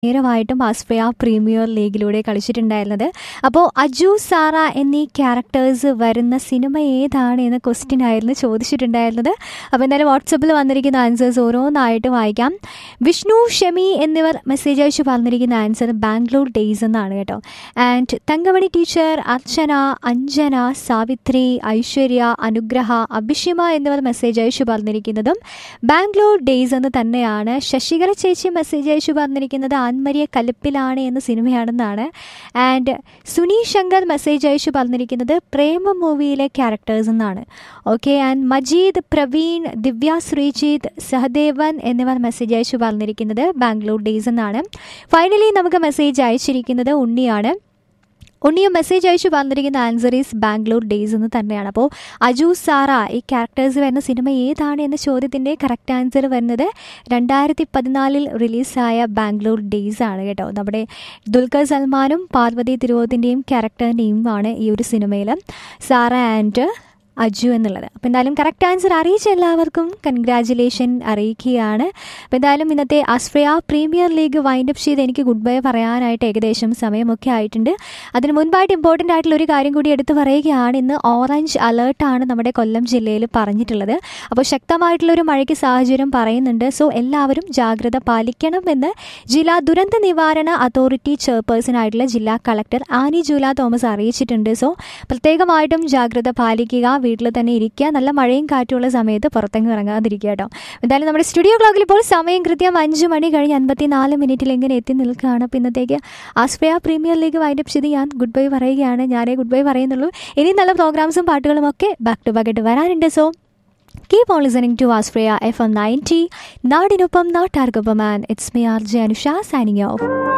നേരമായിട്ടും ആസ്ഫ്രിയ premier ലീഗിലൂടെ കളിച്ചിട്ടുണ്ടായിരുന്നത് അപ്പോൾ അജു സാറ എന്നീ ക്യാരക്ടേഴ്സ് വരുന്ന സിനിമ ഏതാണ് എന്ന ക്വസ്റ്റ്യൻ ആയിരുന്നു ചോദിച്ചിട്ടുണ്ടായിരുന്നത് അപ്പോൾ എന്തായാലും വാട്സപ്പിൽ വന്നിരിക്കുന്ന ആൻസേഴ്സ് ഓരോന്നായിട്ട് വായിക്കാം വിഷ്ണു ഷമി എന്നിവർ മെസ്സേജ് അയച്ചു പറഞ്ഞിരിക്കുന്ന ആൻസർ ബാംഗ്ലൂർ ഡേയ്സ് എന്നാണ് കേട്ടോ ആൻഡ് തങ്കമണി ടീച്ചർ അർച്ചന അഞ്ജന സാവിത്രി ഐശ്വര്യ അനുഗ്രഹ അഭിഷിമ എന്നിവർ മെസ്സേജ് അയച്ചു പറഞ്ഞിരിക്കുന്നതും ബാംഗ്ലൂർ ഡേയ്സ് എന്ന് തന്നെയാണ് ശശികല ചേച്ചി മെസ്സേജ് അയച്ചു പറഞ്ഞിരിക്കുന്നത് ആൻമരിയ കലിപ്പിലാണ് എന്ന സിനിമയാണെന്നാണ് ആൻഡ് സുനി ശങ്കർ മെസ്സേജ് അയച്ചു പറഞ്ഞിരിക്കുന്നത് പ്രേമ മൂവിയിലെ ക്യാരക്ടേഴ്സ് എന്നാണ് ഓക്കെ ആൻഡ് മജീദ് പ്രവീൺ ദിവ്യ ശ്രീജിത്ത് സഹദേവൻ എന്നിവർ മെസ്സേജ് അയച്ചു പറഞ്ഞിരിക്കുന്നത് ബാംഗ്ലൂർ ഡേയ്സ് എന്നാണ് ഫൈനലി നമുക്ക് മെസ്സേജ് അയച്ചിരിക്കുന്നത് ഉണ്ണിയാണ് ഉണ്ണിയും മെസ്സേജ് അയച്ചു പറഞ്ഞിരിക്കുന്ന ആൻസർ ഈസ് ബാംഗ്ലൂർ ഡേയ്സ് എന്ന് തന്നെയാണ് അപ്പോൾ അജു സാറ ഈ ക്യാരക്ടേഴ്സ് വരുന്ന സിനിമ ഏതാണ് എന്ന ചോദ്യത്തിൻ്റെ കറക്റ്റ് ആൻസർ വരുന്നത് രണ്ടായിരത്തി പതിനാലിൽ റിലീസായ ബാംഗ്ലൂർ ഡേയ്സ് ആണ് കേട്ടോ നമ്മുടെ ദുൽഖർ സൽമാനും പാർവതി തിരുവോത്തിൻ്റെയും ക്യാരക്ടറിൻ്റെയും ആണ് ഈ ഒരു സിനിമയിൽ സാറ ആൻഡ് അജു എന്നുള്ളത് അപ്പോൾ എന്തായാലും കറക്റ്റ് ആൻസർ അറിയിച്ച എല്ലാവർക്കും കൺഗ്രാജുലേഷൻ അറിയിക്കുകയാണ് അപ്പോൾ എന്തായാലും ഇന്നത്തെ അസ്ഫ്രിയ പ്രീമിയർ ലീഗ് വൈൻഡപ്പ് ചെയ്ത് എനിക്ക് ഗുഡ് ബൈ പറയാനായിട്ട് ഏകദേശം സമയമൊക്കെ ആയിട്ടുണ്ട് അതിന് മുൻപായിട്ട് ഇമ്പോർട്ടൻ്റ് ആയിട്ടുള്ള ഒരു കാര്യം കൂടി എടുത്തു പറയുകയാണ് ഇന്ന് ഓറഞ്ച് അലേർട്ടാണ് നമ്മുടെ കൊല്ലം ജില്ലയിൽ പറഞ്ഞിട്ടുള്ളത് അപ്പോൾ ശക്തമായിട്ടുള്ളൊരു മഴയ്ക്ക് സാഹചര്യം പറയുന്നുണ്ട് സോ എല്ലാവരും ജാഗ്രത പാലിക്കണമെന്ന് ജില്ലാ ദുരന്ത നിവാരണ അതോറിറ്റി ചെയർപേഴ്സൺ ആയിട്ടുള്ള ജില്ലാ കളക്ടർ ആനി ജൂല തോമസ് അറിയിച്ചിട്ടുണ്ട് സോ പ്രത്യേകമായിട്ടും ജാഗ്രത പാലിക്കുക വീട്ടിൽ തന്നെ ഇരിക്കുക നല്ല മഴയും കാറ്റുമുള്ള സമയത്ത് പുറത്തെങ്ങും ഇറങ്ങാതിരിക്കുക കേട്ടോ എന്തായാലും നമ്മുടെ സ്റ്റുഡിയോ ക്ലോക്കിൽ ഇപ്പോൾ സമയം കൃത്യം അഞ്ച് മണി കഴിഞ്ഞ് അൻപത്തി നാല് മിനിറ്റിൽ എങ്ങനെ എത്തി നിൽക്കുകയാണ് അപ്പോൾ ഇന്നത്തേക്ക് ആസ്ഫ്രിയ പ്രീമിയർ ലീഗ് വൈൻഡപ്പ് ചെയ്ത് ഞാൻ ഗുഡ് ബൈ പറയുകയാണ് ഞാനേ ഗുഡ് ബൈ പറയുന്നുള്ളൂ ഇനി നല്ല പ്രോഗ്രാംസും പാട്ടുകളും ഒക്കെ ബാക്ക് ടു ബാക്ക് ആയിട്ട് വരാനുണ്ട് so keep on listening to ആസ്ഫ്രിയ എഫ് എം നയൻറ്റി നാടിനൊപ്പം നാട്ടാർക്കൊപ്പം and it's me R J Anusha signing of